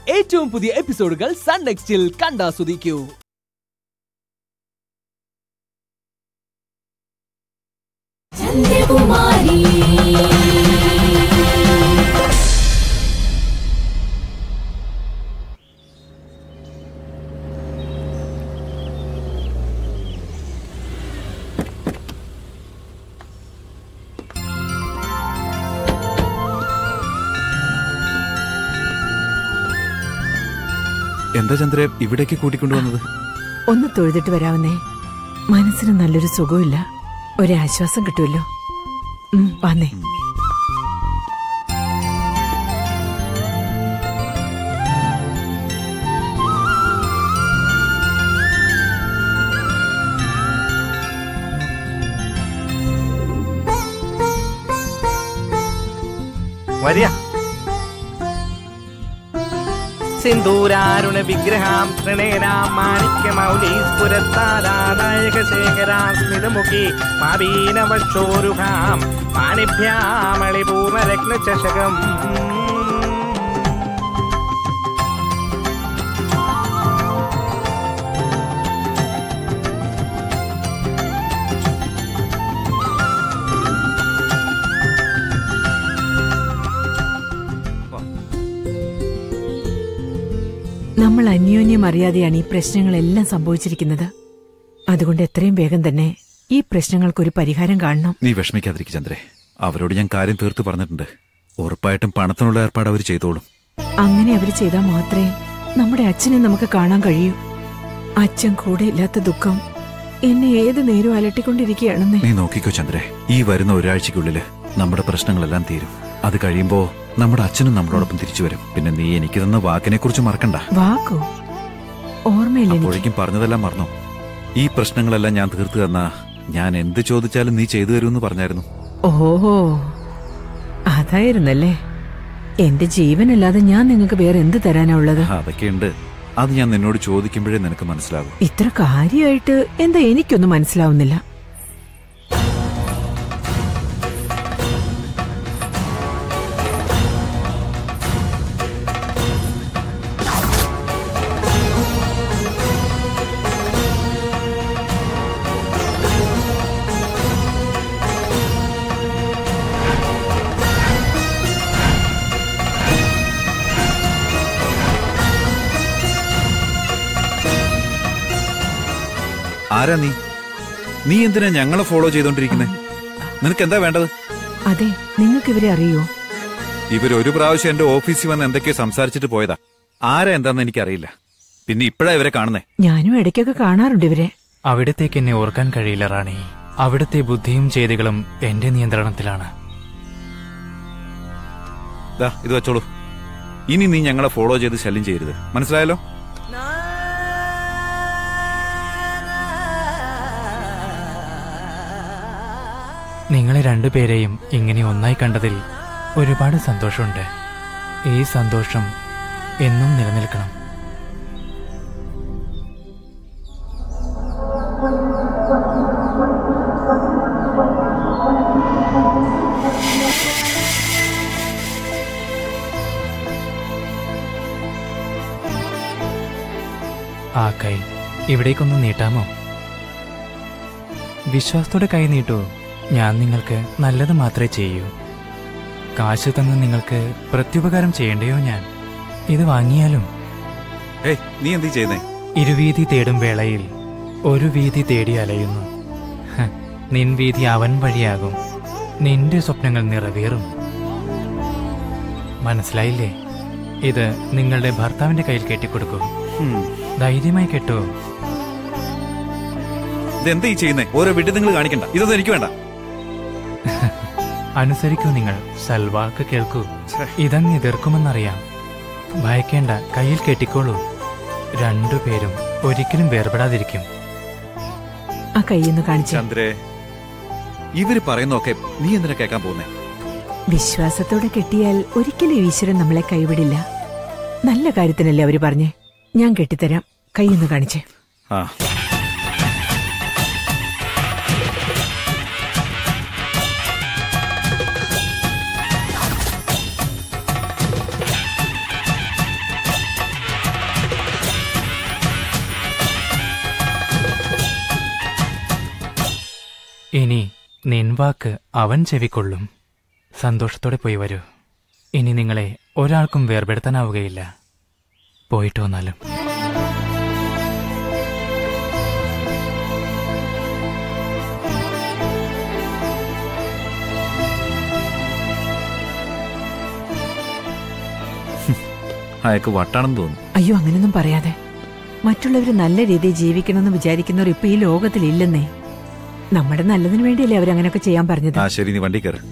ഏറ്റവും പുതിയ എപ്പിസോഡുകൾ സൺ നെക്സ്റ്റിൽ കണ്ടാസ്വദിക്കൂ ചന്ദ്രകുമാരി എന്താ ചന്ദ്ര ഇവിടേക്ക് കൂട്ടിക്കൊണ്ടുവന്നത് ഒന്ന് തൊഴുതിട്ട് വരാവുന്നേ മനസ്സിന് നല്ലൊരു സുഖമില്ല ഒരാശ്വാസം കിട്ടുമല്ലോ ഉം, വന്നേ വരിക സിന്ദൂരാരുണ വിഗ്രഹാം തൃണേനാം മാണിക്യ മൗലീസ്ഫുരത്താരാനായക ശേഖരാസ്മിതമുഖി മാബീനവശോരുഹാം പാണിഭ്യാമളിപൂർണരത്ന ചഷകം നമ്മൾ അന്യോന്യം അറിയാതെയാണ് ഈ പ്രശ്നങ്ങളെല്ലാം സംഭവിച്ചിരിക്കുന്നത് അതുകൊണ്ട് എത്രയും വേഗം തന്നെ ഈ പ്രശ്നങ്ങൾക്കൊരു പരിഹാരം കാണണം നീ വിഷമിക്കാതിരിക്കും ചന്ദ്രേ അവരോട് ഞാൻ കാര്യം തീർത്ത് പറഞ്ഞിട്ടുണ്ട് ഉറപ്പായിട്ടും പണത്തിനുള്ള ഏർപ്പാട് അവർ ചെയ്തോളും അങ്ങനെ അവര് ചെയ്താൽ മാത്രമേ നമ്മുടെ അച്ഛനെ നമുക്ക് കാണാൻ കഴിയൂ അച്ഛൻ കൂടെ ഇല്ലാത്ത ദുഃഖം എന്നെ ഏത് നേരവും അലട്ടിക്കൊണ്ടിരിക്കുകയാണെന്നേ നീ നോക്കിക്കോ ചന്ദ്രേ ഈ വരുന്ന ഒരാഴ്ചക്കുള്ളില് നമ്മുടെ പ്രശ്നങ്ങളെല്ലാം തീരും അത് കഴിയുമ്പോ നമ്മുടെ അച്ഛനും നമ്മളോടൊപ്പം തിരിച്ചു വരും പിന്നെ നീ എനിക്ക് തന്ന വാക്കിനെ കുറിച്ച് മറക്കണ്ട വാക്കോ ഓർമ്മയില്ല എനിക്ക് അപ്പോഴേക്കും പറഞ്ഞതെല്ലാം മറന്നോ ഈ പ്രശ്നങ്ങളെല്ലാം ഞാൻ തീർത്തു തന്നാ ഞാൻ എന്ത് ചോദിച്ചാലും നീ ചെയ്തു തരുമെന്ന് പറഞ്ഞായിരുന്നു ഓഹോ അതായിരുന്നല്ലേ എന്റെ ജീവനല്ലാതെ ഞാൻ നിങ്ങൾക്ക് വേറെ എന്ത് തരാനാ ഉള്ളത് അതൊക്കെയുണ്ട് അത് ഞാൻ നിന്നോട് ചോദിക്കുമ്പോഴേ നിനക്ക് മനസ്സിലാകും ഇത്ര കാര്യമായിട്ട് എന്താ എനിക്കൊന്നും മനസ്സിലാവുന്നില്ല ആരാ നീ നീ എന്തിനാ ഞങ്ങളെ ഫോളോ ചെയ്തോണ്ടിരിക്കുന്നേ നിനക്ക് എന്താ വേണ്ടത് അതെ നിങ്ങൾക്ക് ഇവരെ അറിയോ ഇവർ ഒരു പ്രാവശ്യം എന്റെ ഓഫീസിൽ വന്ന് എന്തൊക്കെയോ സംസാരിച്ചിട്ട് പോയതാ ആരാ എന്താന്ന് എനിക്കറിയില്ല പിന്നെ ഇപ്പഴാ ഇവരെ കാണുന്നേ ഞാനും ഇടയ്ക്കൊക്കെ കാണാറുണ്ട് ഇവരെ അവിടത്തേക്ക് എന്നെ ഓർക്കാൻ കഴിയില്ല റാണി അവിടുത്തെ ബുദ്ധിയും ചെയ്തികളും എന്റെ നിയന്ത്രണത്തിലാണ് ദാ ഇത് വെച്ചോളൂ ഇനി നീ ഞങ്ങളെ ഫോളോ ചെയ്ത് ശല്യം ചെയ്യരുത് മനസ്സിലായല്ലോ നിങ്ങളെ രണ്ടുപേരെയും ഇങ്ങനെ ഒന്നായി കണ്ടതിൽ ഒരുപാട് സന്തോഷമുണ്ട് ഈ സന്തോഷം എന്നും നിലനിൽക്കണം ആ കൈ ഇവിടേക്കൊന്ന് നീട്ടാമോ വിശ്വാസത്തോടെ കൈ നീട്ടൂ ഞാൻ നിങ്ങൾക്ക് നല്ലത് മാത്രമേ ചെയ്യൂ കാശ് തന്ന് നിങ്ങൾക്ക് പ്രത്യുപകാരം ചെയ്യണ്ടയോ ഞാൻ ഇത് വാങ്ങിയാലും ഏയ് നീ എന്ത് ചെയ്യുന്നേ ഇരുവീതി തേടും വേളയിൽ ഒരു വീതി തേടി അലയുന്നു ഹ, നിൻ വീതി അവൻ വഴിയാകും നിന്റെ സ്വപ്നങ്ങൾ നിറവേറും മനസ്സിലായില്ലേ ഇത് നിങ്ങളുടെ ഭർത്താവിന്റെ കയ്യിൽ കെട്ടിക്കൊടുക്കൂ ഹും. ധൈര്യമായി കെട്ടൂ ഇതെന്താ ഈ ചെയ്യുന്നേ ഓരോ വിട്ട് നിങ്ങൾ കാണിക്കണ്ട ഇതൊന്നും എനിക്ക് വേണ്ട അനുസരിക്കൂ നിങ്ങൾ സൽവാക്ക് കേൾക്കൂ ഇതങ്ങ് എതിർക്കുമെന്നറിയാം ഭയക്കേണ്ട കയ്യിൽ കെട്ടിക്കോളൂ രണ്ടുപേരും ഒരിക്കലും വേർപെടാതിരിക്കും ആ കൈയൊന്ന് കാണിച്ചു ചന്ദ്രേ ഇവര് പറയുന്നൊക്കെ നീ എന്തിനാ കേൾക്കാൻ പോകുന്നേ വിശ്വാസത്തോടെ കെട്ടിയാൽ ഒരിക്കലും ഈശ്വരൻ നമ്മളെ കൈവിടില്ല നല്ല കാര്യത്തിനല്ലേ അവര് പറഞ്ഞേ ഞാൻ കെട്ടിത്തരാം കൈയൊന്ന് കാണിച്ചേ ആ ഇനി നിൻവാക്ക് അവൻ ചെവിക്കൊള്ളും സന്തോഷത്തോടെ പോയി വരൂ ഇനി നിങ്ങളെ ഒരാൾക്കും വേർപെടുത്താനാവുകയില്ല പോയിട്ട് വന്നാലും അയാൾക്ക് വട്ടാണെന്ന് തോന്നുന്നു അയ്യോ അങ്ങനെയൊന്നും പറയാതെ മറ്റുള്ളവർ നല്ല രീതിയിൽ ജീവിക്കണമെന്ന് വിചാരിക്കുന്നവർ ഇപ്പൊ ഈ ലോകത്തിലില്ലെന്നേ നമ്മുടെ നല്ലതിനു വേണ്ടിയല്ലേ അവരങ്ങനെയൊക്കെ ചെയ്യാൻ പറഞ്ഞത് ആ ശരി നീ വണ്ടി കയറ്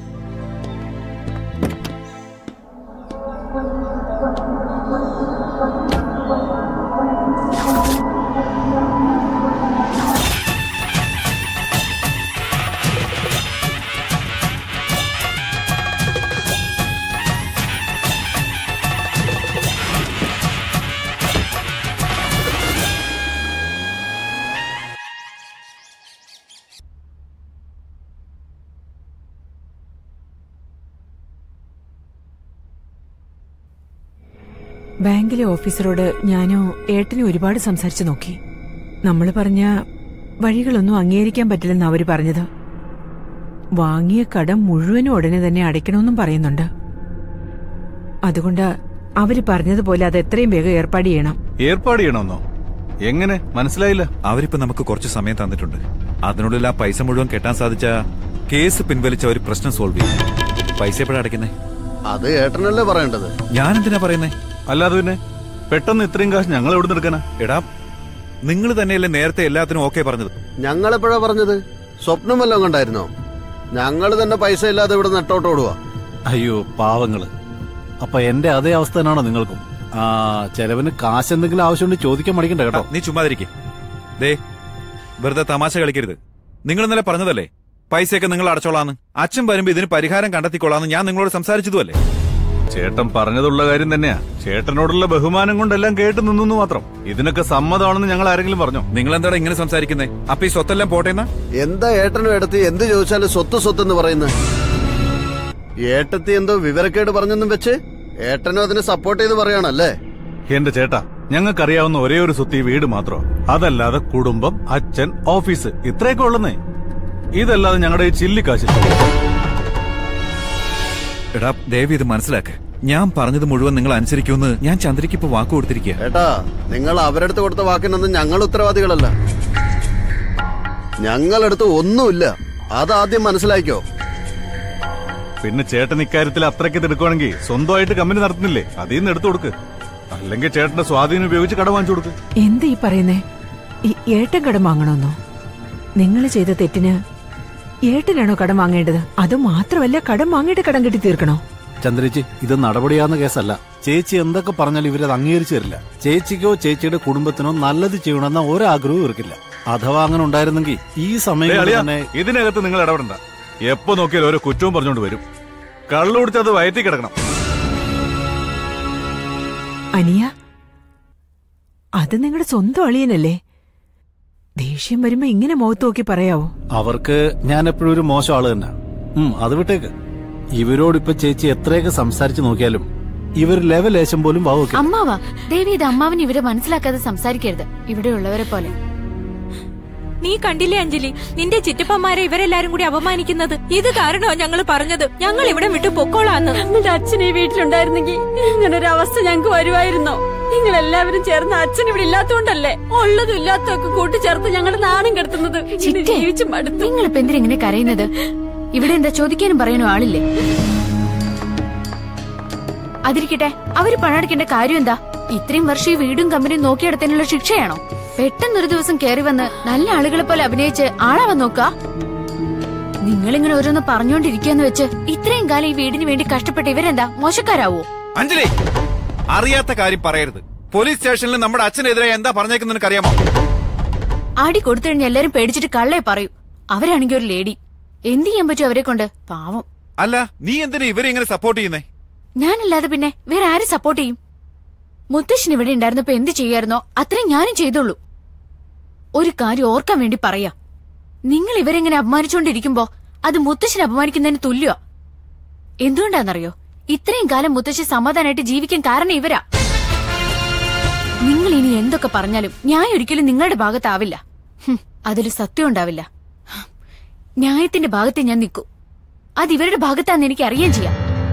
ബാങ്കിലെ ഓഫീസറോട് ഞാനോ ഏട്ടനെ ഒരുപാട് സംസാരിച്ചു നോക്കി നമ്മൾ പറഞ്ഞ വഴികളൊന്നും അംഗീകരിക്കാൻ പറ്റില്ലെന്ന് അവര് പറഞ്ഞത് വാങ്ങിയ കടം മുഴുവനും ഉടനെ തന്നെ അടയ്ക്കണമെന്നും പറയുന്നുണ്ട് അതുകൊണ്ട് അവര് പറഞ്ഞതുപോലെ അത് എത്രയും വേഗം ഏർപ്പാട് ചെയ്യണം ഏർപ്പാട് ചെയ്യണമെന്നോ എങ്ങനെ മനസ്സിലായില്ല അവരിപ്പോ നമുക്ക് കുറച്ച് സമയം തന്നിട്ടുണ്ട് അതിനുള്ളിൽ ആ പൈസ മുഴുവൻ കെട്ടാൻ സാധിച്ച കേസ് പിൻവലിച്ച ഒരു പ്രശ്നം സോൾവ് ചെയ്യും പൈസ എപ്പോഴാ അടയ്ക്കുന്നേ അത് ഏട്ടനല്ലേ പറയേണ്ടത് ഞാൻ എന്തിനാ പറയുന്നേ അല്ലാതെ പിന്നെ പെട്ടെന്ന് ഇത്രയും കാശ് ഞങ്ങൾ എവിടെ എടുക്കാനാ എടാ നിങ്ങൾ തന്നെയല്ലേ നേരത്തെ എല്ലാത്തിനും ഓക്കെ പറഞ്ഞത് ഞങ്ങളെപ്പോഴാ പറഞ്ഞത് സ്വപ്നം വല്ലതും കണ്ടായിരുന്നോ ഞങ്ങൾ തന്നെ പൈസ ഇല്ലാതെ ഇവിടെ നെട്ടോട്ട് ഓടുക അയ്യോ പാവങ്ങള് അപ്പൊ എന്റെ അതേ അവസ്ഥ തന്നെയാണോ നിങ്ങൾക്കും ആ ചെലവിന് കാശ് എന്തെങ്കിലും ആവശ്യമുണ്ട് ചോദിക്കാൻ മടിക്കണ്ട കേട്ടോ നീ ചുമ്മാതിരിക്കെ ദേ വെറുതെ തമാശ കളിക്കരുത് നിങ്ങൾ ഇന്നലെ പറഞ്ഞതല്ലേ പൈസയൊക്കെ നിങ്ങൾ അടച്ചോളാന്ന് അച്ഛൻ വരുമ്പോ ഇതിന് പരിഹാരം കണ്ടെത്തിക്കൊള്ളാന്ന് ഞാൻ നിങ്ങളോട് സംസാരിച്ചതുമല്ലേ ചേട്ടൻ പറഞ്ഞതുള്ള കാര്യം തന്നെയാ ചേട്ടനോടുള്ള ബഹുമാനം കൊണ്ടെല്ലാം കേട്ട് നിന്നു മാത്രം ഇതിനൊക്കെ സമ്മതമാണെന്ന് ഞങ്ങൾ ആരെങ്കിലും പറഞ്ഞോ നിങ്ങൾ എന്താടാ ഇങ്ങനെ സംസാരിക്കുന്നേ അപ്പൊ ഈ സ്വത്തെല്ലാം പോട്ടേന്നാ എന്താ ഏട്ടനും എടുത്ത് എന്ത് ചോദിച്ചാലും സ്വത്ത് സ്വത്ത് എന്ന് പറയുന്നത് ഏട്ടത്തി എന്തോ വിവരക്കേട് പറഞ്ഞെന്നും വെച്ച് ഏട്ടനും അതിനെ സപ്പോർട്ട് ചെയ്ത് പറയാണല്ലേ എന്റെ ചേട്ടാ ഞങ്ങൾക്കറിയാവുന്ന ഒരേ ഒരു സ്വത്ത് ഈ വീട് മാത്രം അതല്ലാതെ കുടുംബം അച്ഛൻ ഓഫീസ് ഇത്രയൊക്കെ ഉള്ളന്നേ ഇതല്ലാതെ ഞങ്ങളുടെ ഈ ചില്ലിക്കാശില്ല എടാ ദേവി ഇത് മനസ്സിലാക്ക് ഞാൻ പറഞ്ഞത് മുഴുവൻ നിങ്ങൾ അനുസരിക്കുമെന്ന് ഞാൻ ചന്ദ്രയ്ക്ക് ഇപ്പൊ വാക്ക് കൊടുത്തിരിക്കുക ഏട്ടാ നിങ്ങൾ അവരെടുത്ത് കൊടുത്ത വാക്കിനൊന്നും ഞങ്ങൾ ഉത്തരവാദികളല്ല ഞങ്ങളടുത്ത് ഒന്നുമില്ല അതാദ്യം മനസ്സിലാക്കിയോ പിന്നെ ചേട്ടൻ ഇക്കാര്യത്തിൽ അത്രയ്ക്ക് എടുക്കുവാണെങ്കിൽ സ്വന്തമായിട്ട് കമ്പനി നടത്തുന്നില്ലേ അതിൽ നിന്ന് എടുത്തു കൊടുക്ക് അല്ലെങ്കിൽ ചേട്ടന്റെ സ്വാധീനം ഉപയോഗിച്ച് കട വാങ്ങിച്ചു കൊടുക്ക് എന്ത് ഈ പറയുന്നേ ഈ ഏട്ടൻ കടം വാങ്ങണമെന്നോ നിങ്ങൾ ചെയ്ത തെറ്റിന് ഏട്ടനാണോ കടം വാങ്ങേണ്ടത് അത് മാത്രമല്ല കടം വാങ്ങിയിട്ട് കടം കെട്ടി തീർക്കണോ ചന്ദ്രേച്ചി ഇത് നടപടിയാവുന്ന കേസല്ല ചേച്ചി എന്തൊക്കെ പറഞ്ഞാലും ഇവരത് അംഗീകരിച്ചു തരില്ല ചേച്ചിക്കോ ചേച്ചിയുടെ കുടുംബത്തിനോ നല്ലത് ചെയ്യണമെന്ന ഒരാഗ്രഹവും ഇവർക്കില്ല അഥവാ അങ്ങനെ ഉണ്ടായിരുന്നെങ്കിൽ ഈ സമയം ഏയ് കൊണ്ട് അളിയാ, തന്നെ ഇതിനകത്ത് നിങ്ങൾ ഇടപെടണ്ട എപ്പോ നോക്കിയാലും ഓരോ കുറ്റവും പറഞ്ഞുകൊണ്ട് വരും കള്ളു കുടിച്ച് അത് വയറ്റി കിടക്കണം അനിയ അത് നിങ്ങളുടെ സ്വന്തം അളിയനല്ലേ ദേഷ്യം വരുമ്പോ ഇങ്ങനെ മുഖത്ത് നോക്കി പറയാവോ അവർക്ക് ഞാൻ എപ്പോഴും ഒരു മോശം ആള് തന്നെ ഉം അത് വിട്ടേക്ക് ഇവരോടിപ്പൊ ചേച്ചി എത്രയൊക്കെ സംസാരിച്ചു നോക്കിയാലും ഇവർ ലെവലേശം പോലും വാവുക അമ്മാവാ ദേവി ഇത് അമ്മാവൻ ഇവരെ മനസ്സിലാക്കാതെ സംസാരിക്കരുത് ഇവിടെയുള്ളവരെ പോലെ നീ കണ്ടില്ലേ അഞ്ജലി നിന്റെ ചിറ്റപ്പന്മാരെ ഇവരെല്ലാരും കൂടി അപമാനിക്കുന്നത് ഇത് കാരണോ ഞങ്ങൾ പറഞ്ഞത് ഞങ്ങൾ ഇവിടെ വിട്ടു പൊക്കോളാന്ന് ഞങ്ങളുടെ അച്ഛൻ ഈ വീട്ടിലുണ്ടായിരുന്നെങ്കിൽ ഇങ്ങനൊരു അവസ്ഥ ഞങ്ങൾക്ക് വരുമായിരുന്നോ നിങ്ങൾ എല്ലാവരും ചേർന്ന് അച്ഛൻ ഇവിടെ ഇല്ലാത്തോണ്ടല്ലേ ഉള്ളതും ഇല്ലാത്തതൊക്കെ കൂട്ടിച്ചേർത്ത് ഞങ്ങളുടെ നാണം കെടുത്തുന്നത് ഇനി ചിറ്റേ, ജീവിച്ചു മടുത്തു നിങ്ങളിപ്പോ എന്തിനാ ഇങ്ങനെ കരയുന്നത് ഇവിടെ എന്താ ചോദിക്കാനും പറയാനും ആളില്ലേ അതിരിക്കട്ടെ അവര് പണടക്കേണ്ട കാര്യം എന്താ ഇത്രയും വർഷം ഈ വീടും കമ്പനിയും നോക്കിയെടുത്തതിനുള്ള ശിക്ഷയാണോ പെട്ടെന്നൊരു ദിവസം കയറി വന്ന് നല്ല ആളുകളെ പോലെ അഭിനയിച്ച് ആളാവാൻ നോക്ക നിങ്ങളിങ്ങനെ ഓരോന്ന് പറഞ്ഞുകൊണ്ടിരിക്കാന്ന് വെച്ച് ഇത്രയും കാലം ഈ വീടിന് വേണ്ടി കഷ്ടപ്പെട്ട ഇവരെന്താ മോശക്കാരാവോ അഞ്ജലി അറിയാത്ത കാര്യം പറയരുത് പോലീസ് സ്റ്റേഷനിൽ നമ്മുടെ അച്ഛനെതിരെ എന്താ പറഞ്ഞേക്കുന്ന നിനക്കറിയാമോ അടി കൊടുത്തു കഴിഞ്ഞാൽ എല്ലാരും പേടിച്ചിട്ട് കള്ളേ പറയൂ അവരാണെങ്കിൽ ഒരു ലേഡി എന്ത് ചെയ്യാൻ പറ്റും അവരെ കൊണ്ട് പാവം അല്ല നീ എന്തിനാ ഇവരെ ഇങ്ങനെ സപ്പോർട്ട് ചെയ്യുന്നേ ഞാനല്ലാതെ പിന്നെ വേറെ ആര് സപ്പോർട്ട് ചെയ്യും മുത്തശ്ശൻ ഇവിടെ ഉണ്ടായിരുന്നപ്പോ എന്ത് ചെയ്യായിരുന്നോ അത്രയും ഞാനും ചെയ്തോളൂ ഒരു കാര്യം ഓർക്കാൻ വേണ്ടി പറയാ നിങ്ങൾ ഇവരെങ്ങനെ അപമാനിച്ചുകൊണ്ടിരിക്കുമ്പോ അത് മുത്തശ്ശനെ അപമാനിക്കുന്നതിന് തുല്യ എന്തുകൊണ്ടാന്നറിയോ ഇത്രയും കാലം മുത്തശ്ശി സമാധാനമായിട്ട് ജീവിക്കാൻ കാരണം ഇവരാ നിങ്ങൾ ഇനി എന്തൊക്കെ പറഞ്ഞാലും ഞാൻ ഒരിക്കലും നിങ്ങളുടെ ഭാഗത്താവില്ല ഹും, അതിൽ സത്യം ഉണ്ടാവില്ല ന്യായത്തിന്റെ ഭാഗത്തെ ഞാൻ നിൽക്കൂ അത് ഇവരുടെ ഭാഗത്താന്ന് എനിക്ക് അറിയാൻ ചെയ്യാം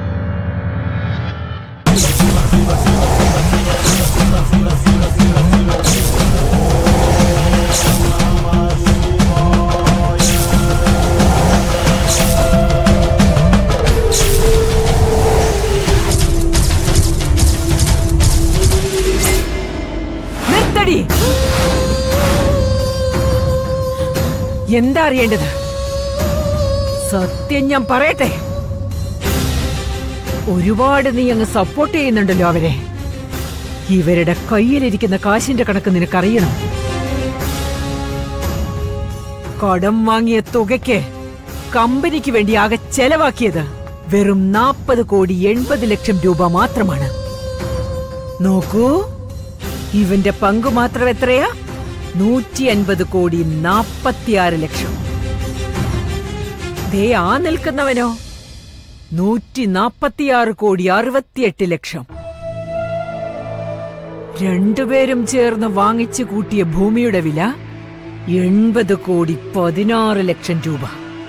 നിർത്തടി എന്താ അറിയേണ്ടത് സത്യം ഞാൻ പറയട്ടെ ഒരുപാട് നീ അങ്ങ് സപ്പോർട്ട് ചെയ്യുന്നുണ്ടല്ലോ അവരെ ഇവരുടെ കയ്യിലിരിക്കുന്ന കാശിന്റെ കണക്ക് നിനക്കറിയണം കടം വാങ്ങിയ തുകയ്ക്ക് കമ്പനിക്ക് വേണ്ടി ആകെ ചെലവാക്കിയത് വെറും നാൽപ്പത് കോടി എൺപത് ലക്ഷം രൂപ മാത്രമാണ് നോക്കൂ ഇവന്റെ പങ്ക് മാത്രം എത്രയാ നൂറ്റി അൻപത് കോടി നാപ്പത്തിയാറ് ലക്ഷം ദേ ആ നിൽക്കുന്നവനോ നൂറ്റി നാപ്പത്തിയാറ് കോടി അറുപത്തിയെട്ട് ലക്ഷം രണ്ടുപേരും ചേർന്ന് വാങ്ങിച്ചു കൂട്ടിയ ഭൂമിയുടെ വില എൺപത് കോടി പതിനാറ് ലക്ഷം രൂപ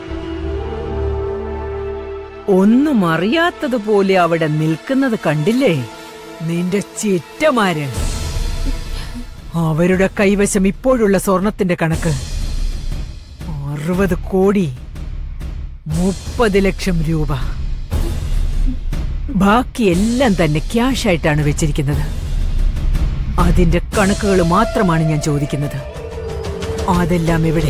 ഒന്നും അറിയാത്തതുപോലെ അവിടെ നിൽക്കുന്നത് കണ്ടില്ലേ നിന്റെ ചിറ്റമാര് അവരുടെ കൈവശം ഇപ്പോഴുള്ള സ്വർണത്തിന്റെ കണക്ക് അറുപത് കോടി മുപ്പത് ലക്ഷം രൂപ ബാക്കിയെല്ലാം തന്നെ ക്യാഷ് ആയിട്ടാണ് വെച്ചിരിക്കുന്നത് അതിന്റെ കണക്കുകൾ മാത്രമാണ് ഞാൻ ചോദിക്കുന്നത് അതെല്ലാം എവിടെ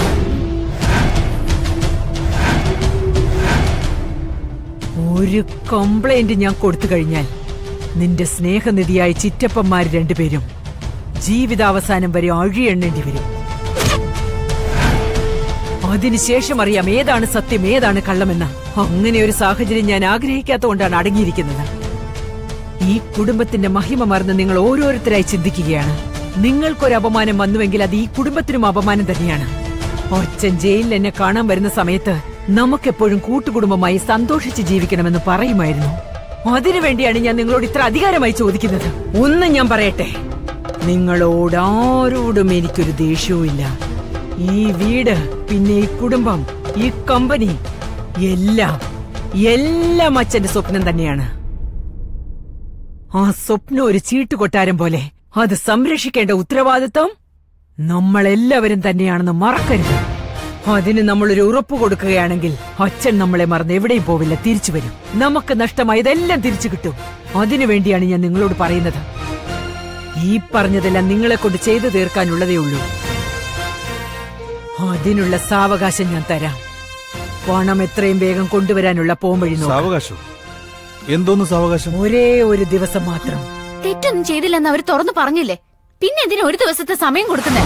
ഒരു കംപ്ലൈന്റ് ഞാൻ കൊടുത്തു കഴിഞ്ഞാൽ നിന്റെ സ്നേഹനിധിയായ ചിറ്റപ്പന്മാർ രണ്ടുപേരും ജീവിതാവസാനം വരെ അഴിയെണ്ണേണ്ടി വരും അതിനുശേഷം അറിയാം ഏതാണ് സത്യം ഏതാണ് കള്ളമെന്ന് അങ്ങനെ ഒരു സാഹചര്യം ഞാൻ ആഗ്രഹിക്കാത്തതുകൊണ്ടാണ് അടങ്ങിയിരിക്കുന്നത് ഈ കുടുംബത്തിന്റെ മഹിമ മറന്ന് നിങ്ങൾ ഓരോരുത്തരായി ചിന്തിക്കുകയാണ് നിങ്ങൾക്കൊരു അപമാനം വന്നുവെങ്കിൽ അത് ഈ കുടുംബത്തിനും അപമാനം തന്നെയാണ് ഒച്ചൻ ജയിലിൽ എന്നെ കാണാൻ വരുന്ന സമയത്ത് നമുക്കെപ്പോഴും കൂട്ടുകുടുംബമായി സന്തോഷിച്ച് ജീവിക്കണമെന്ന് പറയുമായിരുന്നു അതിനുവേണ്ടിയാണ് ഞാൻ നിങ്ങളോട് ഇത്ര അധികാരമായി ചോദിക്കുന്നത് ഒന്ന് ഞാൻ പറയട്ടെ നിങ്ങളോട് ആരോടും എനിക്കൊരു ദേഷ്യവും ഇല്ല ഈ വീട് പിന്നെ ഈ കുടുംബം ഈ കമ്പനി എല്ലാം എല്ലാം അച്ഛന്റെ സ്വപ്നം തന്നെയാണ് ആ സ്വപ്നം ഒരു ചീട്ടുകൊട്ടാരം പോലെ അത് സംരക്ഷിക്കേണ്ട ഉത്തരവാദിത്വം നമ്മളെല്ലാവരും തന്നെയാണെന്ന് മറക്കരുത് അതിന് നമ്മളൊരു ഉറപ്പ് കൊടുക്കുകയാണെങ്കിൽ അച്ഛൻ നമ്മളെ മറന്ന് എവിടെയും പോവില്ല തിരിച്ചു വരും നമുക്ക് നഷ്ടമായതെല്ലാം തിരിച്ചു കിട്ടും അതിനുവേണ്ടിയാണ് ഞാൻ നിങ്ങളോട് പറയുന്നത് ഈ പറഞ്ഞതെല്ലാം നിങ്ങളെ കൊണ്ട് ചെയ്തു തീർക്കാനുള്ളതേ ഉള്ളൂ അതിനുള്ള സാവകാശം ഞാൻ തരാം പണം എത്രയും വേഗം കൊണ്ടുവരാനുള്ള പോംവഴി നോക്കാം. സാവകാശം എന്തോന്ന് സാവകാശം ഒരേ ഒരു ദിവസം മാത്രം തെറ്റൊന്നും ചെയ്തില്ലെന്ന് അവർ തുറന്നു പറഞ്ഞില്ലേ പിന്നെ എന്തിനാ ഒരു ദിവസത്തെ സമയം കൊടുക്കുന്നേ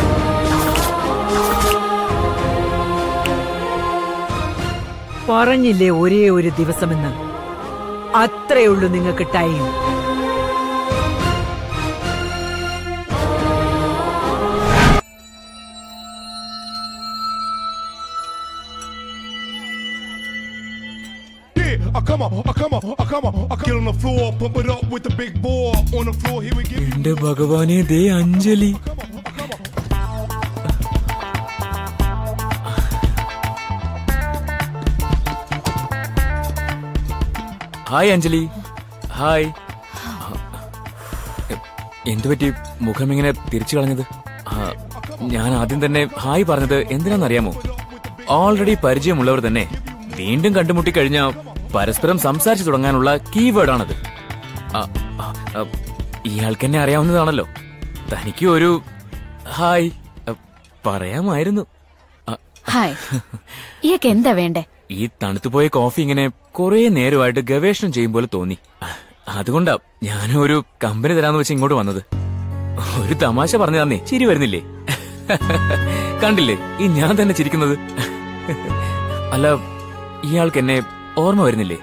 പറഞ്ഞില്ലേ ഒരേ ഒരു ദിവസമെന്ന് അത്രയുള്ളൂ നിങ്ങൾക്ക് time Yeah, oh, come on, oh, come on, oh, come on. I get on the floor, pump it up with the big ball. On the floor, here we get. എന്റെ ഭഗവാനെ ദേ അഞ്ജലി ഹായ് അഞ്ജലി ഹായ് എന്തു പറ്റി മുഖം ഇങ്ങനെ തിരിച്ചു കളഞ്ഞത് ആ, ഞാൻ ആദ്യം തന്നെ ഹായ് പറഞ്ഞത് എന്തിനാണെന്നറിയാമോ ഓൾറെഡി പരിചയമുള്ളവർ തന്നെ വീണ്ടും കണ്ടുമുട്ടി കഴിഞ്ഞാൽ പരസ്പരം സംസാരിച്ചു തുടങ്ങാനുള്ള കീവേഡാണത് ആ, ആ, ആ, ഇയാൾക്ക് എന്നെ അറിയാവുന്നതാണല്ലോ തനിക്ക് ഒരു ഹായ് ആ, പറയാമായിരുന്നു ആ, ഹായ് ഇയൊക്കെ എന്താ വേണ്ടേ ഈ തണുത്തുപോയ കോഫി ഇങ്ങനെ കുറെ നേരമായിട്ട് ഗവേഷണം ചെയ്യും പോലെ തോന്നി അതുകൊണ്ടാ ഞാൻ ഒരു കമ്പനി തരാന്ന് വെച്ച് ഇങ്ങോട്ട് വന്നത് ഒരു തമാശ പറഞ്ഞു തന്നേ ചിരി വരുന്നില്ലേ കണ്ടില്ലേ ഈ ഞാൻ തന്നെ ചിരിക്കുന്നത് അല്ല ഇയാൾക്ക് എന്നെ ഓർമ്മ വരുന്നില്ലേ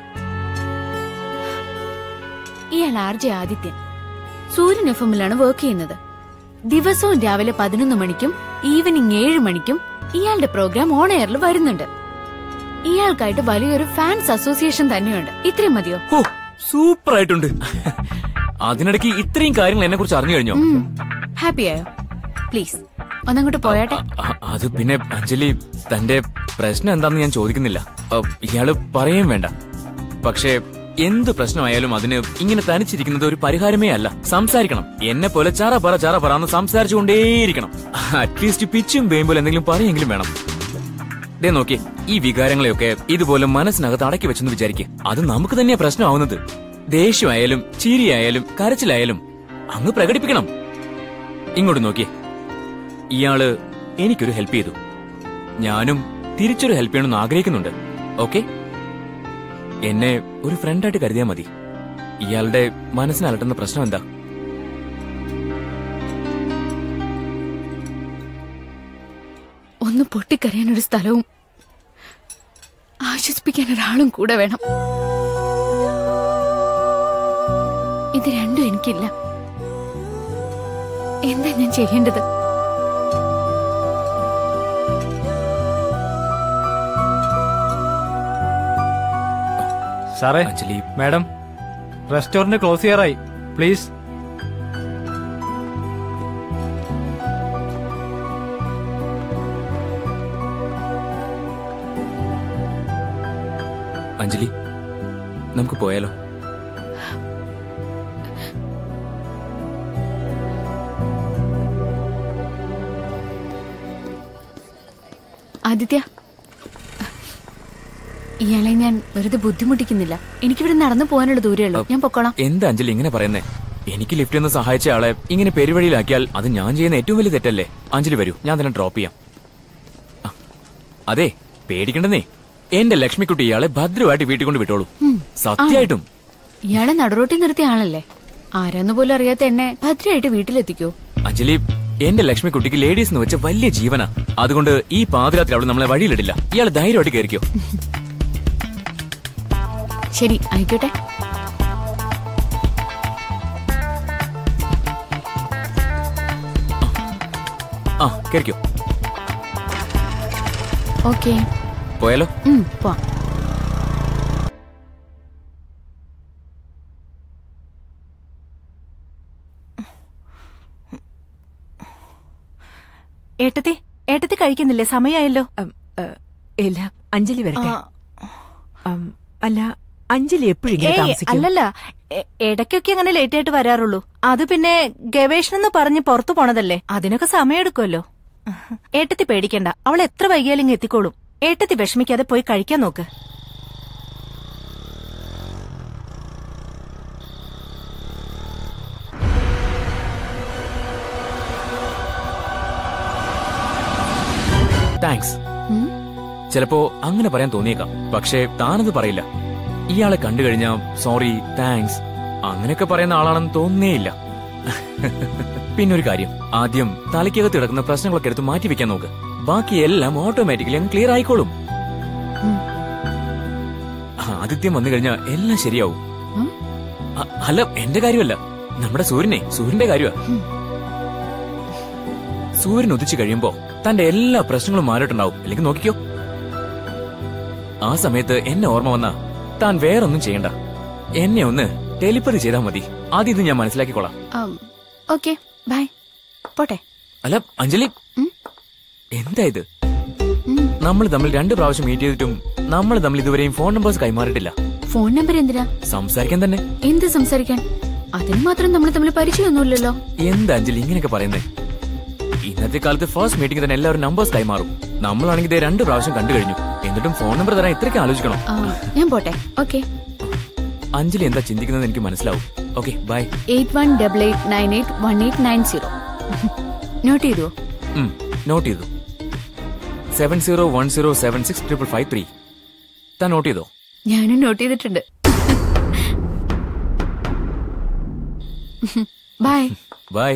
ഇയാൾ ആർ ജെ ആദിത്യൻ സൂര്യൻ എഫ് എമ്മിലാണ് വർക്ക് ചെയ്യുന്നത് ദിവസവും രാവിലെ പതിനൊന്ന് മണിക്കും ഈവനിങ് ഏഴ് മണിക്കും ഇയാളുടെ പ്രോഗ്രാം ഓൺ എയറിൽ വരുന്നുണ്ട് ഇയാൾക്കായിട്ട് വലിയൊരു ഫാൻസ് അസോസിയേഷൻ തന്നെയുണ്ട് ഇത്രയും മതിയോ ഓ സൂപ്പർ ആയിട്ടുണ്ട് അതിനിടയ്ക്ക് ഇത്രയും കാര്യങ്ങൾ എന്നെ കുറിച്ച് അറിഞ്ഞു കഴിഞ്ഞോ ഹാപ്പി ആയോ പ്ലീസ് ഒന്നങ്ങോട്ട് പോയാട്ടെ അ- അത് പിന്നെ അഞ്ജലി തന്റെ പ്രശ്നം എന്താണെന്ന് ഞാൻ ചോദിക്കുന്നില്ല അ, ഇയാള് പറയുകയും വേണ്ട പക്ഷേ എന്ത് പ്രശ്നമായാലും അതിന് ഇങ്ങനെ തനിച്ചിരിക്കുന്നത് ഒരു പരിഹാരമേ അല്ല സംസാരിക്കണം എന്നെ പോലെ ചറ പറ ചറ പറ എന്ന് സംസാരിച്ചുകൊണ്ടേയിരിക്കണം അറ്റ്ലീസ്റ്റ് പിച്ചും വേയുമ്പോൾ എന്തെങ്കിലും പറയെങ്കിലും വേണം ദേ നോക്കി ഈ വികാരങ്ങളെയൊക്കെ ഇതുപോലെ മനസ്സിനകത്ത് അടക്കി വെച്ചെന്ന് വിചാരിക്കുക അത് നമുക്ക് തന്നെയാ പ്രശ്നമാവുന്നത് ദേഷ്യമായാലും ചിരിയായാലും കരച്ചിലായാലും അങ്ങ് പ്രകടിപ്പിക്കണം ഇങ്ങോട്ട് നോക്കിയേ ഇയാള് എനിക്കൊരു ഹെൽപ്പ് ചെയ്തു ഞാനും തിരിച്ചൊരു ഹെൽപ്പ് ചെയ്യണമെന്ന് ആഗ്രഹിക്കുന്നുണ്ട് ഓക്കെ എന്നെ ഒരു ഫ്രണ്ടായിട്ട് കരുതിയാൽ മതി ഇയാളുടെ മനസ്സിന് അലട്ടുന്ന പ്രശ്നം എന്താ ഒന്ന് പൊട്ടിക്കരയാൻ ഒരു സ്ഥലവും ആശ്വസിപ്പിക്കാൻ ഒരാളും കൂടെ വേണം ഇത് രണ്ടും എനിക്കില്ല എന്താ ഞാൻ ചെയ്യേണ്ടത് സാറേ മാഡം റെസ്റ്റോറന്റ് ക്ലോസ് ചെയ്യാറായി പ്ലീസ് അഞ്ജലി നമുക്ക് പോയാലോ ആദിത്യ ഇയാളെ ഞാൻ വെറുതെ ബുദ്ധിമുട്ടിക്കുന്നില്ല എനിക്കിവിടെ നടന്നു പോകാനുള്ള ദൂരേ ഉള്ളൂ ഞാൻ പൊക്കോളാം എന്താ അഞ്ജലി ഇങ്ങനെ പറയുന്നേ എനിക്ക് ലിഫ്റ്റ് ഒന്ന് സഹായിച്ച ആളെ ഇങ്ങനെ പെരുവഴിയിലാക്കിയാൽ അത് ഞാൻ ചെയ്യുന്ന ഏറ്റവും വലിയ തെറ്റല്ലേ അഞ്ജലി വരൂ ഞാൻ തന്നെ ഡ്രോപ്പ് ചെയ്യാം ആ, അതെ പേടിക്കണ്ടെന്നേ എന്റെ ലക്ഷ്മിക്കുട്ടി ഇയാളെ ഭദ്രമായിട്ട് വീട്ടിൽ കൊണ്ട് വിട്ടോളൂ ഉം. സത്യമായിട്ടും ഇയാളെ നടുറോട്ടി നിർത്തിയ ആളല്ലേ ആരാന്ന് പോലും അറിയാത്ത എന്നെ ഭദ്രമായിട്ട് വീട്ടിലെത്തിക്കോ അഞ്ജലി എന്റെ ലക്ഷ്മിക്കുട്ടിക്ക് ലേഡീസ് എന്ന് വെച്ച വലിയ ജീവനാ അതുകൊണ്ട് ഈ പാതിരാത്രി അവള് നമ്മളെ വഴിയിലിടില്ല ഇയാൾ ധൈര്യമായിട്ട് കയറിക്കോ ശരി ആയിക്കോട്ടെ ആ കയറിക്കോ ഓക്കെ പോയാലോ പോവാം ഏട്ടത്തി ഏട്ടത്തി കഴിക്കുന്നില്ലേ സമയമായല്ലോ ഇല്ല അഞ്ജലി വരട്ടെ അം, അല്ല അഞ്ജലി എപ്പോഴും ഇങ്ങനെ ഏയ്, താമസിക്കും അല്ലല്ല എ- ഇടയ്ക്കൊക്കെ അങ്ങനെ ലേറ്റ് ആയിട്ട് വരാറുള്ളൂ അത് പിന്നെ ഗവേഷണം എന്ന് പറഞ്ഞ് പുറത്തു പോണതല്ലേ അതിനൊക്കെ സമയമെടുക്കുമല്ലോ ഏട്ടത്തി പേടിക്കണ്ട അവൾ എത്ര വൈകിയാലും ഇങ്ങ് എത്തിക്കോളും ഏട്ടത്തി വിഷമിക്കാതെ പോയി കഴിക്കാൻ നോക്ക് താങ്ക്സ് ചിലപ്പോ അങ്ങനെ പറയാൻ തോന്നിയേക്കാം പക്ഷേ താനത് പറയില്ല ഇയാളെ കണ്ടു കഴിഞ്ഞാ സോറി താങ്ക്സ് അങ്ങനെയൊക്കെ പറയുന്ന ആളാണെന്ന് തോന്നേയില്ല പിന്നെ ഒരു കാര്യം ആദ്യം തലയ്ക്കകത്ത് കിടക്കുന്ന പ്രശ്നങ്ങളൊക്കെ എടുത്ത് മാറ്റി വെക്കാൻ നോക്ക് ബാക്കി എല്ലാം ഓട്ടോമാറ്റിക്കലി അങ്ങ് ക്ലിയർ ആയിക്കോളും ആദിത്യം വന്നു കഴിഞ്ഞാൽ എല്ലാം ശരിയാവും അ- അല്ല എന്റെ കാര്യമല്ല നമ്മുടെ സൂര്യനെ സൂര്യന്റെ കാര്യമാ സൂര്യൻ ഉദിച്ചു കഴിയുമ്പോ തന്റെ എല്ലാ പ്രശ്നങ്ങളും മാറിയിട്ടുണ്ടാവും അല്ലെങ്കിൽ നോക്കിക്കോ ആ സമയത്ത് എന്നെ ഓർമ്മ വന്ന താൻ വേറൊന്നും ചെയ്യണ്ട എന്നെ ഒന്ന് ടെലിപ്പതി ചെയ്താൽ മതി ആദ്യം ഇത് ഞാൻ മനസ്സിലാക്കിക്കോളാം ഓക്കെ ബൈ പോട്ടെ അല്ല അഞ്ജലി എന്താ ഇത് നമ്മൾ തമ്മിൽ രണ്ട് പ്രാവശ്യം മീറ്റ് ചെയ്തിട്ടും നമ്മൾ തമ്മിൽ ഇതുവരെയും ഫോൺ നമ്പേഴ്സ് കൈമാറിയിട്ടില്ല ഫോൺ നമ്പർ എന്തിനാ സംസാരിക്കാൻ തന്നെ എന്ത് സംസാരിക്കാൻ അതിന് മാത്രം നമ്മൾ തമ്മിൽ പരിചയമൊന്നുമില്ലല്ലോ എന്താ അഞ്ജലി ഇങ്ങനെയൊക്കെ പറയുന്നേ ഇന്നത്തെ കാലത്ത് ഫസ്റ്റ് മീറ്റിംഗ് തന്നെ എല്ലാവരും നമ്പേഴ്സ് കൈമാറും നമ്മളാണെങ്കിൽ ഇതേ രണ്ട് പ്രാവശ്യം കണ്ടു കഴിഞ്ഞു എന്നിട്ടും ഫോൺ നമ്പർ തരാൻ ഇത്രയ്ക്ക് ആലോചിക്കണം ആ, ഞാൻ പോട്ടെ ഓക്കെ അഞ്ജലി എന്താ ചിന്തിക്കുന്നത് എനിക്ക് മനസ്സിലാവും okay bye eight one double eight nine eight one eight nine zero note ചെയ്തോ നോട്ട് ചെയ്തു seven zero one zero seven six triple five three താൻ നോട്ട് ചെയ്തോ ഞാനും നോട്ട് ചെയ്തിട്ടുണ്ട് ബൈ ബൈ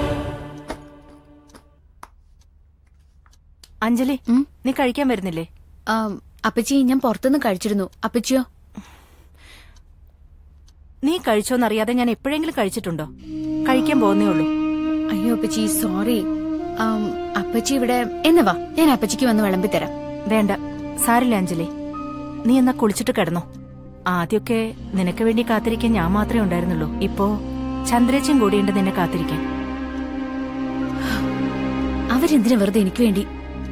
അഞ്ജലി നീ കഴിക്കാൻ വരുന്നില്ലേ ആം, അപ്പച്ചി ഞാൻ പുറത്തുനിന്ന് കഴിച്ചിരുന്നു അപ്പച്ചിയോ നീ കഴിച്ചോന്നറിയാതെ ഞാൻ എപ്പോഴെങ്കിലും കഴിച്ചിട്ടുണ്ടോ കഴിക്കാൻ പോകുന്നേ ഉള്ളൂ അയ്യോ അപ്പച്ചി സോറി ആം, അപ്പച്ചി ഇവിടെ എന്ന് വാ ഞാൻ അപ്പച്ചിക്ക് വന്ന് വിളമ്പി തരാം വേണ്ട സാരില്ല അഞ്ജലി നീ എന്നാ കുളിച്ചിട്ട് കിടന്നോ ആദ്യമൊക്കെ നിനക്ക് വേണ്ടി കാത്തിരിക്കാൻ ഞാൻ മാത്രമേ ഉണ്ടായിരുന്നുള്ളൂ ഇപ്പോ ചന്ദ്രേച്ചൻ കൂടിയുണ്ട് നിന്നെ കാത്തിരിക്കാൻ അവരെന്തിനാ വെറുതെ എനിക്ക് വേണ്ടി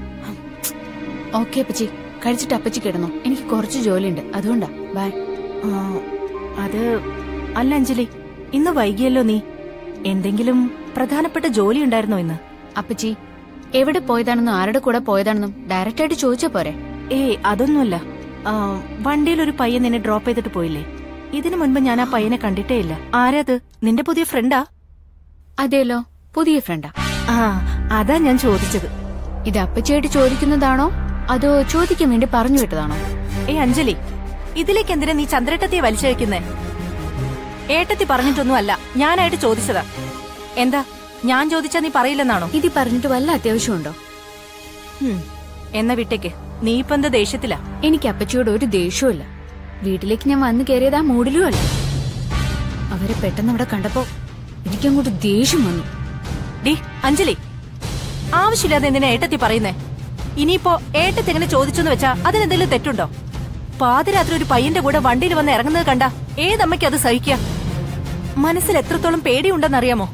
ഓക്കെ അപ്പച്ചി കഴിച്ചിട്ട് അപ്പച്ചി കിടന്നു എനിക്ക് കുറച്ച് ജോലിയുണ്ട് അതുകൊണ്ടാ ബൈ ആ, അത് അല്ല അഞ്ജലി ഇന്ന് വൈകിയല്ലോ നീ എന്തെങ്കിലും പ്രധാനപ്പെട്ട ജോലി ഉണ്ടായിരുന്നോ ഇന്ന് അപ്പച്ചി എവിടെ പോയതാണെന്നും ആരുടെ കൂടെ പോയതാണെന്നും ഡയറക്റ്റ് ആയിട്ട് ചോദിച്ചാ പോരെ ഏയ് അതൊന്നുമല്ല ആ, വണ്ടിയിൽ ഒരു പയ്യൻ നിന്നെ ഡ്രോപ്പ് ചെയ്തിട്ട് പോയില്ലേ ഇതിനു മുൻപ് ഞാൻ ആ പയ്യനെ കണ്ടിട്ടേ ഇല്ല ആരാത് നിന്റെ പുതിയ ഫ്രണ്ടാ അതേലോ പുതിയ ഫ്രണ്ടാ ആ അതാ ഞാൻ ചോദിച്ചത് ഇത് അപ്പച്ചിയായിട്ട് ചോദിക്കുന്നതാണോ അതോ ചോദിക്കാൻ വേണ്ടി പറഞ്ഞു വിട്ടതാണോ ഏയ് അഞ്ജലി ഇതിലേക്ക് എന്തിനാ നീ ചന്ദ്രേട്ടത്തെ വലിച്ചഴിക്കുന്നേ ഏട്ടത്തി പറഞ്ഞിട്ടൊന്നും അല്ല ഞാനായിട്ട് ചോദിച്ചതാ എന്താ ഞാൻ ചോദിച്ചാ നീ പറയില്ലെന്നാണോ ഇത് പറഞ്ഞിട്ട് വല്ല അത്യാവശ്യമുണ്ടോ ഹും, എന്നാ വിട്ടേക്ക് നീ ഇപ്പൊ എന്താ ദേഷ്യത്തിലാ എനിക്ക് അപ്പച്ചിയോട് ഒരു ദേഷ്യവുമില്ല വീട്ടിലേക്ക് ഞാൻ വന്നു കയറിയത് ആ മൂഡിലും അല്ല അവരെ പെട്ടെന്ന് അവിടെ കണ്ടപ്പോ എനിക്കങ്ങോട്ട് ദേഷ്യം വന്നു ഡി അഞ്ജലി ആവശ്യമില്ലാതെ എന്തിനാ ഏട്ടത്തി പറയുന്നേ ഇനിയിപ്പോ ഏട്ടത്തി എങ്ങനെ ചോദിച്ചെന്ന് വെച്ചാ അതിനെന്തെങ്കിലും തെറ്റുണ്ടോ പാതിരാത്രി ഒരു പയ്യന്റെ കൂടെ വണ്ടിയിൽ വന്ന് ഇറങ്ങുന്നത് കണ്ട ഏതമ്മയ്ക്ക് അത് സഹിക്കുക മനസ്സിൽ എത്രത്തോളം പേടിയുണ്ടെന്നറിയാമോ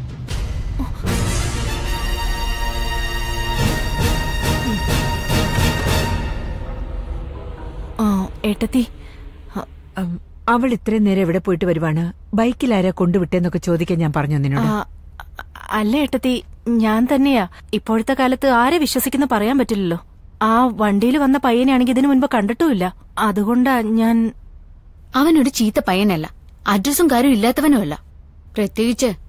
ആ ഏട്ടത്തി ഉം, അവൾ ഇത്രയും നേരം എവിടെ പോയിട്ട് വരുവാണ് ബൈക്കിൽ ആരാ കൊണ്ടുവിട്ടേന്നൊക്കെ ചോദിക്കാൻ ഞാൻ പറഞ്ഞു നിന്നോട് ആ, അല്ല ഏട്ടത്തി ഞാൻ തന്നെയാ ഇപ്പോഴത്തെ കാലത്ത് ആരെ വിശ്വസിക്കുന്ന പറയാൻ പറ്റില്ലല്ലോ ആ വണ്ടിയിൽ വന്ന പയ്യനെയാണെങ്കിൽ ഇതിനു മുൻപ് കണ്ടിട്ടുമില്ല അതുകൊണ്ടാ ഞാൻ അവനൊരു ചീത്ത പയ്യനല്ല അഡ്രസ്സും കാര്യവും ഇല്ലാത്തവനുമല്ല പ്രത്യേകിച്ച്